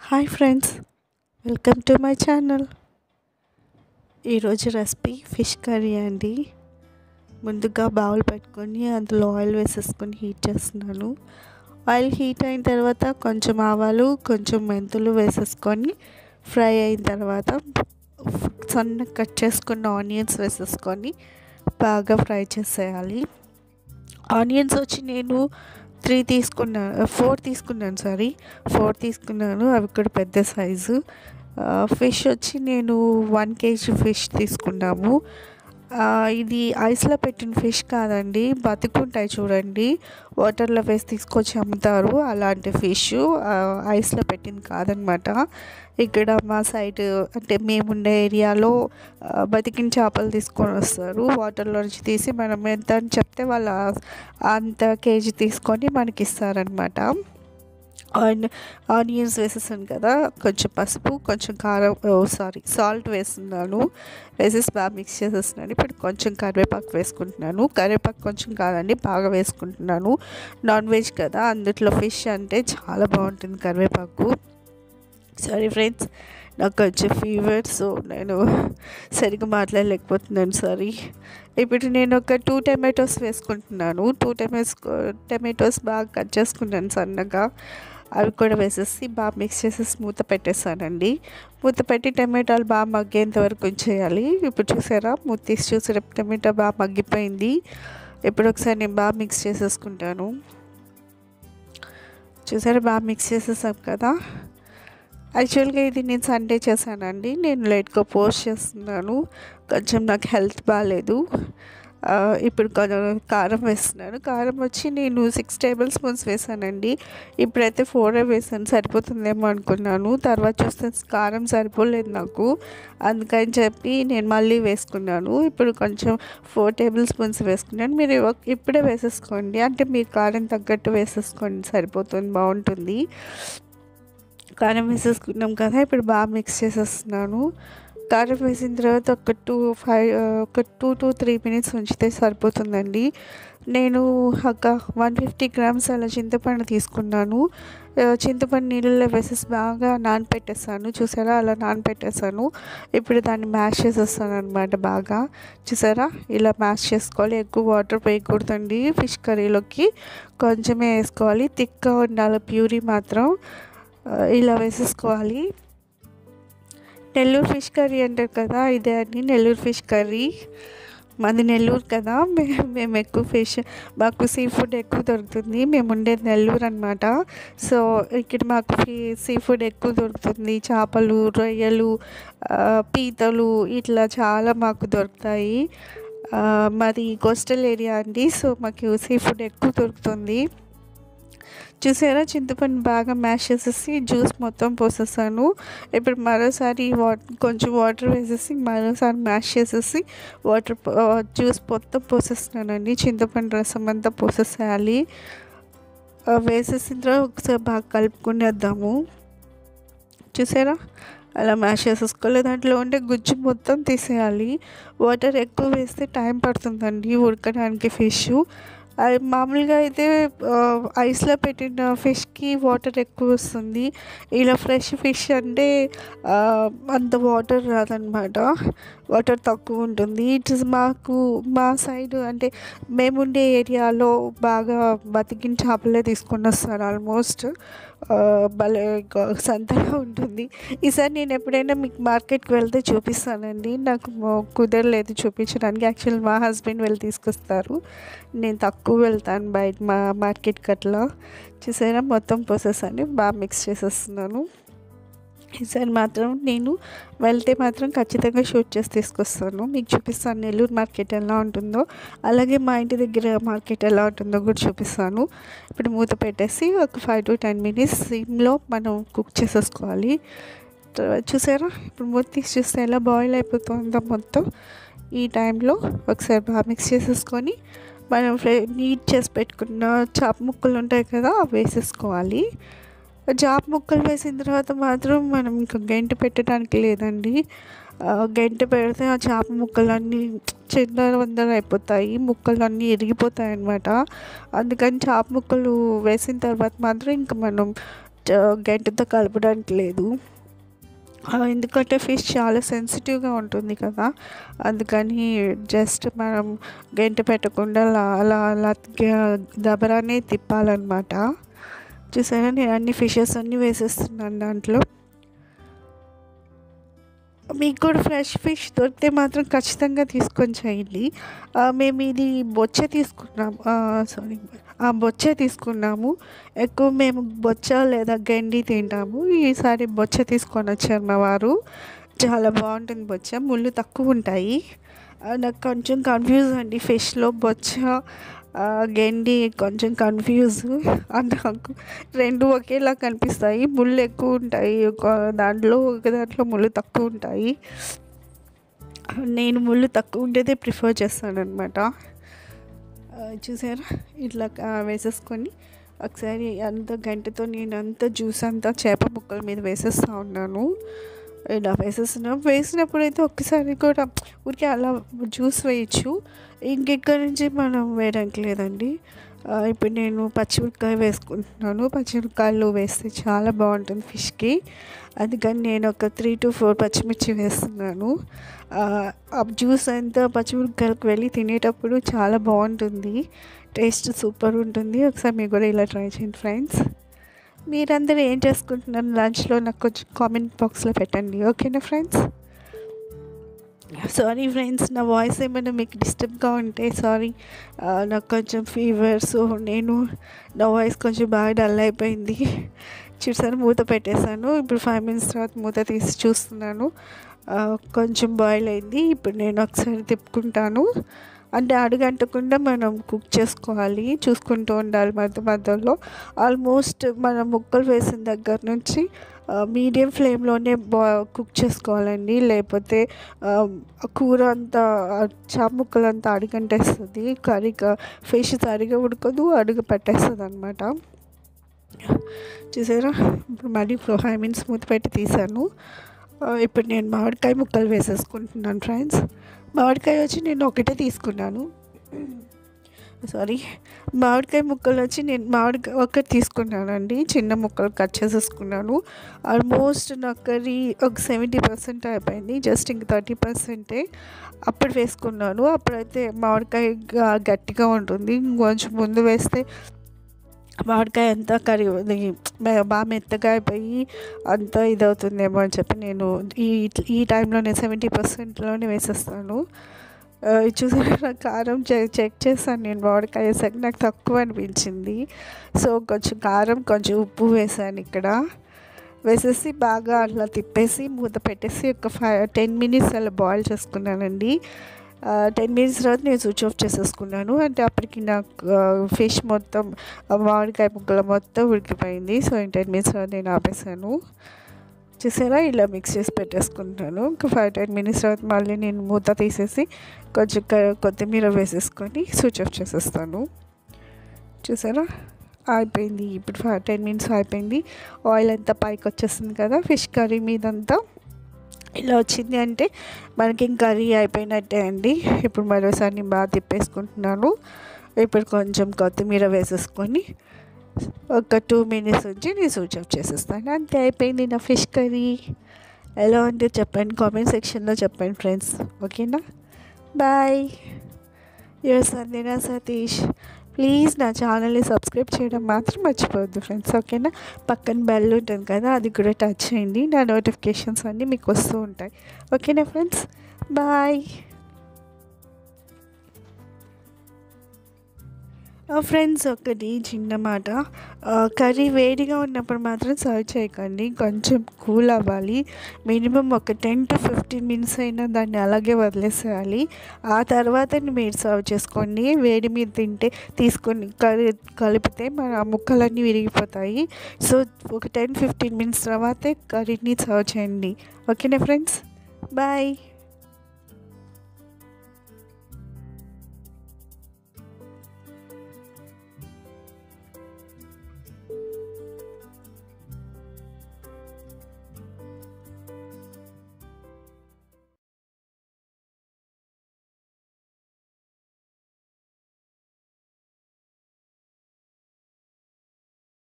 hi friends welcome to my channel ఈరోజు recipe fish curry అండి ముందుగా బౌల్ పెట్టుకొని అందులో ఆయిల్ వేసేసుకొని హీట్ చేస్తున్నాను ఆయిల్ హీట్ అయిన తర్వాత కొంచెం ఆవాలు కొంచెం మెంతులు వేసేసుకొని ఫ్రై అయిన తర్వాత సన్నగా కట్ చేసుకున్న ఆనియన్స్ వేసేసుకొని బాగా ఫ్రై చేసేయాలి ఆనియన్స్ వచ్చి నేను త్రీ తీసుకున్నాను ఫోర్ తీసుకున్నాను సారీ ఫోర్ తీసుకున్నాను అవి కూడా పెద్ద సైజు ఫిష్ వచ్చి నేను వన్ కేజీ ఫిష్ తీసుకున్నాము ఇది ఐస్లో పెట్టిన ఫిష్ కాదండి బతుకుంటాయి చూడండి వాటర్లో వేసి తీసుకొచ్చి అమ్ముతారు అలాంటి ఫిష్ ఐస్లో పెట్టింది కాదనమాట ఇక్కడ మా సైడ్ అంటే మేముండే ఏరియాలో బతికిన చేపలు తీసుకొని వస్తారు వాటర్లో నుంచి తీసి మనం ఎంత అని చెప్తే వాళ్ళు అంత కేజీ తీసుకొని మనకి ఇస్తారనమాట అండ్ ఆనియన్స్ వేసేసాను కదా కొంచెం పసుపు కొంచెం కారం సారీ సాల్ట్ వేస్తున్నాను వేసేసి బాగా మిక్స్ చేసేస్తున్నాను ఇప్పుడు కొంచెం కరివేపాకు వేసుకుంటున్నాను కరివేపాకు కొంచెం కాదండి బాగా వేసుకుంటున్నాను నాన్ వెజ్ కదా అందుట్లో ఫిష్ అంటే చాలా బాగుంటుంది కరివేపాకు సారీ ఫ్రెండ్స్ నాకు కొంచెం ఫీవర్ సో నేను సరిగ్గా మాట్లాడలేకపోతున్నాను సారీ ఇప్పుడు నేను ఒక టూ టమాటోస్ వేసుకుంటున్నాను టూ టమాటోస్ టమాటోస్ బాగా కట్ చేసుకున్నాను సన్నగా అవి కూడా వేసేసి బాగా మిక్స్ చేసేసి మూత పెట్టేసానండి మూత పెట్టి టమాటాలు బాగా మగ్గేంత వరకు ఉంచేయాలి ఇప్పుడు చూసారా మూత తీసి చూసారా టమాటా బాగా మగ్గిపోయింది ఇప్పుడు ఒకసారి నేను బాగా మిక్స్ చేసేసుకుంటాను చూసారా బాగా మిక్స్ చేసేసాం కదా యాక్చువల్గా ఇది నేను సండే చేశానండి నేను లేట్గా పోస్ట్ చేస్తున్నాను కొంచెం నాకు హెల్త్ బాగాలేదు ఇప్పుడు కొంచెం కారం వేస్తున్నాను కారం వచ్చి నేను సిక్స్ టేబుల్ స్పూన్స్ వేసానండి ఇప్పుడైతే ఫోరే వేసాను సరిపోతుందేమో అనుకున్నాను తర్వాత చూస్తే కారం సరిపోలేదు నాకు అందుకని చెప్పి నేను మళ్ళీ వేసుకున్నాను ఇప్పుడు కొంచెం ఫోర్ టేబుల్ స్పూన్స్ వేసుకున్నాను మీరు ఇప్పుడే వేసేసుకోండి అంటే మీరు కారం తగ్గట్టు వేసేసుకోండి సరిపోతుంది బాగుంటుంది కారం వేసేసుకున్నాం కదా ఇప్పుడు బాగా మిక్స్ చేసేస్తున్నాను కారం వేసిన తర్వాత ఒక టూ ఫైవ్ ఒక టూ టు త్రీ మినిట్స్ ఉంచితే సరిపోతుందండి నేను ఒక వన్ ఫిఫ్టీ గ్రామ్స్ అలా చింతపండు తీసుకున్నాను చింతపండు నీళ్ళలో వేసేసి బాగా నానపెట్టేసాను చూసారా అలా నానపెట్టేసాను ఇప్పుడు దాన్ని మ్యాష్ చేసేస్తాను అనమాట బాగా చూసారా ఇలా మ్యాష్ చేసుకోవాలి ఎక్కువ వాటర్ వేయకూడదండి ఫిష్ కర్రీలోకి కొంచెమే వేసుకోవాలి థిక్గా ఉండాలి ప్యూరీ మాత్రం ఇలా వేసేసుకోవాలి నెల్లూరు ఫిష్ కర్రీ అంటారు కదా ఇదే అండి నెల్లూరు ఫిష్ కర్రీ మాది నెల్లూరు కదా మేము ఎక్కువ ఫిష్ మాకు సీ ఫుడ్ ఎక్కువ దొరుకుతుంది మేము ఉండేది నెల్లూరు అనమాట సో ఇక్కడ మాకు సీ ఫుడ్ ఎక్కువ దొరుకుతుంది చేపలు రొయ్యలు పీతలు ఇట్లా చాలా మాకు దొరుకుతాయి మాది కోస్టల్ ఏరియా అండి సో మాకు సీ ఫుడ్ ఎక్కువ దొరుకుతుంది చూసారా చింతపండు బాగా మ్యాష్ చేసేసి జ్యూస్ మొత్తం పోసేసాను ఇప్పుడు మరోసారి వాట్ కొంచెం వాటర్ వేసేసి మరోసారి మ్యాష్ చేసేసి వాటర్ జ్యూస్ మొత్తం పోసేస్తున్నానండి చింతపండు రసం అంతా పోసేసేయాలి వేసేసిన తర్వాత ఒకసారి బాగా కలుపుకునేద్దాము చూసారా అలా మ్యాష్ చేసేసుకోవాలి దాంట్లో ఉండే గుజ్జు మొత్తం తీసేయాలి వాటర్ ఎక్కువ వేస్తే టైం పడుతుందండి ఉడకడానికి ఫిష్ అది మామూలుగా అయితే ఐస్లో పెట్టిన ఫిష్కి వాటర్ ఎక్కువ వస్తుంది ఇలా ఫ్రెష్ ఫిష్ అంటే అంత వాటర్ రాదనమాట వాటర్ తక్కువ ఉంటుంది ఇట్స్ మాకు మా సైడ్ అంటే మేముండే ఏరియాలో బాగా బతికిన చేపలే తీసుకొని వస్తారు ఆల్మోస్ట్ భలే సంతగా ఉంటుంది ఈసారి నేను ఎప్పుడైనా మీకు మార్కెట్కి వెళ్తే చూపిస్తానండి నాకు కుదరలేదు చూపించడానికి యాక్చువల్ మా హస్బెండ్ వెళ్ళి తీసుకొస్తారు నేను తక్కువ వెళ్తాను బయట మా మార్కెట్కి అట్లా చూసారా మొత్తం పోసేసాను బాగా మిక్స్ చేసేస్తున్నాను ఈసారి మాత్రం నేను వెళ్తే మాత్రం ఖచ్చితంగా షూట్ చేసి తీసుకొస్తాను మీకు చూపిస్తాను నెల్లూరు మార్కెట్ ఎలా ఉంటుందో అలాగే మా ఇంటి దగ్గర మార్కెట్ ఎలా ఉంటుందో కూడా చూపిస్తాను ఇప్పుడు మూత పెట్టేసి ఒక ఫైవ్ టు టెన్ మినిట్స్ సిమ్లో మనం కుక్ చేసేసుకోవాలి చూసారా ఇప్పుడు మూత తీసి చూస్తే ఎలా బాయిల్ అయిపోతుందో మొత్తం ఈ టైంలో ఒకసారి బాగా మిక్స్ చేసేసుకొని మనం ఫ్రై నీట్ చేసి పెట్టుకున్న చాప ముక్కలు ఉంటాయి కదా అవి వేసేసుకోవాలి జాబ్ ముక్కలు వేసిన తర్వాత మాత్రం మనం ఇంకా గెంట పెట్టడానికి లేదండి గెంట పెడితే ఆ చేప ముక్కలన్నీ చిందర వందర అయిపోతాయి ముక్కలు అన్నీ ఇరిగిపోతాయి అన్నమాట అందుకని చేప ముక్కలు వేసిన తర్వాత మాత్రం ఇంకా మనం గంటతో కలపడానికి లేదు ఆ, ఎందుకంటే ఫిష్ చాలా సెన్సిటివ్గా ఉంటుంది కదా అందుకని జస్ట్ మనం గంట పెట్టకుండా అలా అలా అలా గ- దబరానే తిప్పాలన్నమాట చూసారా నేను అన్ని ఫిషెస్ అన్నీ వేసేస్తున్నాను దాంట్లో మీకు కూడా ఫ్రెష్ ఫిష్ దొరికితే మాత్రం ఖచ్చితంగా తీసుకొని చేయండి ఆ, మేము ఇది బొచ్చ తీసుకున్నాం సారీ ఆ బొచ్చ తీసుకున్నాము ఎక్కువ మేము బొచ్చ లేదా గండి తింటాము ఈసారి బొచ్చ తీసుకొని వచ్చారు మా వారు చాలా బాగుంటుంది బొచ్చ ముళ్ళు తక్కువ ఉంటాయి ఆ, నాకు కొంచెం కన్ఫ్యూజ్ అండి ఫిష్లో బొచ్చ ఆ, గెండి కొంచెం కన్ఫ్యూజ్ నాకు రెండు ఒకేలా కనిపిస్తాయి ముళ్ళు ఎక్కువ ఉంటాయి ఒక దాంట్లో ఒక దాంట్లో ముళ్ళు తక్కువ ఉంటాయి నేను ముళ్ళు తక్కువ ఉండేదే ప్రిఫర్ చేస్తాను అనమాట చూసారా ఇట్లా ఆ, వేసేసుకొని ఒకసారి అంత గంటతో నేను అంత జ్యూస్ అంతా చేప ముక్కల మీద వేసేస్తూ ఉన్నాను ఇలా వేసేస్తున్నాం వేసినప్పుడు అయితే ఒక్కసారి కూడా ఊరికే అలా జ్యూస్ వేయచ్చు ఇంకెక్కడి నుంచి మనం వేయడానికి లేదండి ఆ, ఇప్పుడు నేను పచ్చిమిరపకాయ వేసుకుంటున్నాను పచ్చిమిరపకాయలు వేస్తే చాలా బాగుంటుంది ఫిష్కి అందుకని నేను ఒక త్రీ టు ఫోర్ పచ్చిమిర్చి వేస్తున్నాను ఆ, ఆ జ్యూస్ అంతా పచ్చిమిరపకాయలకు వెళ్ళి తినేటప్పుడు చాలా బాగుంటుంది టేస్ట్ సూపర్ ఉంటుంది ఒకసారి మీరు కూడా ఇలా ట్రై చేయండి ఫ్రెండ్స్ మీరందరూ ఏం చేసుకుంటున్నారు లంచ్లో నాకు కొంచెం కామెంట్ బాక్స్లో పెట్టండి ఓకేనా ఫ్రెండ్స్ సారీ ఫ్రెండ్స్ నా వాయిస్ ఏమైనా మీకు డిస్టర్బ్గా ఉంటే సారీ నాకు కొంచెం ఫీవర్ సో నేను నా వాయిస్ కొంచెం బాగా డల్ అయిపోయింది చూసాను మూత పెట్టేశాను ఇప్పుడు ఫైవ్ మినిట్స్ తర్వాత మూత తీసి చూస్తున్నాను ఆ, కొంచెం బాయిల్ అయింది ఇప్పుడు నేను ఒకసారి తిప్పుకుంటాను అంటే అడుగంటకుండా మనం కుక్ చేసుకోవాలి చూసుకుంటూ ఉండాలి మధ్య మధ్యలో ఆల్మోస్ట్ మనం ముక్కలు వేసిన దగ్గర నుంచి మీడియం ఫ్లేమ్లోనే బా కుక్ చేసుకోవాలండి లేకపోతే ఆ, కూర అంతా ఆ చాప ముక్కలంతా అడుగంటేస్తుంది కర్రీగా ఫిష్ సరిగా ఉడకదు అడుగు పెట్టేస్తుంది అనమాట చూసారా ఇప్పుడు మళ్ళీ ఫైవ్ మినిట్స్ మూత పెట్టి తీసాను ఆ, ఇప్పుడు నేను మామిడికాయ ముక్కలు వేసేసుకుంటున్నాను ఫ్రెండ్స్ మామిడికాయ వచ్చి నేను ఒకటే తీసుకున్నాను సారీ మామిడికాయ ముక్కలు వచ్చి నేను మామిడికాయ ఒకటి తీసుకున్నానండి చిన్న ముక్కలు కట్ చేసేసుకున్నాను ఆల్మోస్ట్ నా కర్రీ ఒక సెవెంటీ పర్సెంట్ అయిపోయింది జస్ట్ ఇంక థర్టీ పర్సెంటే అప్పుడు వేసుకున్నాను అప్పుడైతే మామిడికాయ గ- గట్టిగా ఉంటుంది కొంచెం ముందు వేస్తే మామిడికాయ అంతా కర్రీ ఇది మె- బాగా మెత్తగా అయిపోయి అంతా ఇదవుతుందేమో అని చెప్పి నేను ఈ ఈ టైంలోనే సెవెంటీ పర్సెంట్లోనే వేసేస్తాను ఆ, ఇది చూసారా నాకు కారం చెక్ చెక్ చేశాను నేను మామిడికాయ వేసాక నాకు తక్కువ అనిపించింది సో కొంచెం కారం కొంచెం ఉప్పు వేసాను ఇక్కడ వేసేసి బాగా అట్లా తిప్పేసి మూత పెట్టేసి ఒక ఫైవ్ టెన్ మినిట్స్ అలా బాయిల్ చేసుకున్నానండి టెన్ మినిట్స్ తర్వాత నేను స్విచ్ ఆఫ్ చేసేసుకున్నాను అంటే అప్పటికి నాకు ఫిష్ మొత్తం ఆ మామిడికాయ ముక్కలు మొత్తం ఉడికిపోయింది సో టెన్ మినిట్స్ తర్వాత నేను ఆపేసాను చూసారా ఇలా మిక్స్ చేసి పెట్టేసుకుంటాను ఒక ఫైవ్ టెన్ మినిట్స్ తర్వాత మళ్ళీ నేను మూత తీసేసి కొంచెం క- కొత్తిమీర వేసేసుకొని స్విచ్ ఆఫ్ చేసేస్తాను చూసారా అయిపోయింది ఇప్పుడు ఫైవ్ టెన్ మినిట్స్ అయిపోయింది ఆయిల్ అంతా పైకి వచ్చేస్తుంది కదా ఫిష్ కర్రీ మీదంతా ఇలా వచ్చింది అంటే మనకి ఇంక కర్రీ అయిపోయినట్టే అండి ఇప్పుడు మరోసారి నేను బాగా తిప్పేసుకుంటున్నాను ఇప్పుడు కొంచెం కొత్తిమీర వేసేసుకొని ఒక టూ మినిట్స్ ఉంచి నేను స్విచ్ ఆఫ్ చేసేస్తాను అంతే అయిపోయింది నా ఫిష్ కర్రీ ఎలా ఉంటే చెప్పండి కామెంట్ సెక్షన్లో చెప్పండి ఫ్రెండ్స్ ఓకేనా బాయ్ యువర్ సందేనా సతీష్ ప్లీజ్ నా ఛానల్ని సబ్స్క్రైబ్ చేయడం మాత్రం మర్చిపోవద్దు ఫ్రెండ్స్ ఓకేనా పక్కన బెల్ ఉంటుంది కదా అది కూడా టచ్ చేయండి నా నోటిఫికేషన్స్ అన్నీ మీకు వస్తూ ఉంటాయి ఓకేనా ఫ్రెండ్స్ బాయ్ ఫ్రెండ్స్ ఒకటి చిన్న మాట ఆ, కర్రీ వేడిగా ఉన్నప్పుడు మాత్రం సర్వ్ చేయకండి కొంచెం కూల్ అవ్వాలి మినిమం ఒక టెన్ టు ఫిఫ్టీన్ మినిట్స్ అయినా దాన్ని అలాగే వదిలేసేయాలి ఆ తర్వాత మీరు సర్వ్ చేసుకోండి వేడి మీద తింటే తీసుకొని కలి కలిపితే మన ముక్కలన్నీ విరిగిపోతాయి సో ఒక టెన్ ఫిఫ్టీన్ మినిట్స్ తర్వాతే కర్రీని సర్వ్ చేయండి ఓకేనా ఫ్రెండ్స్ బాయ్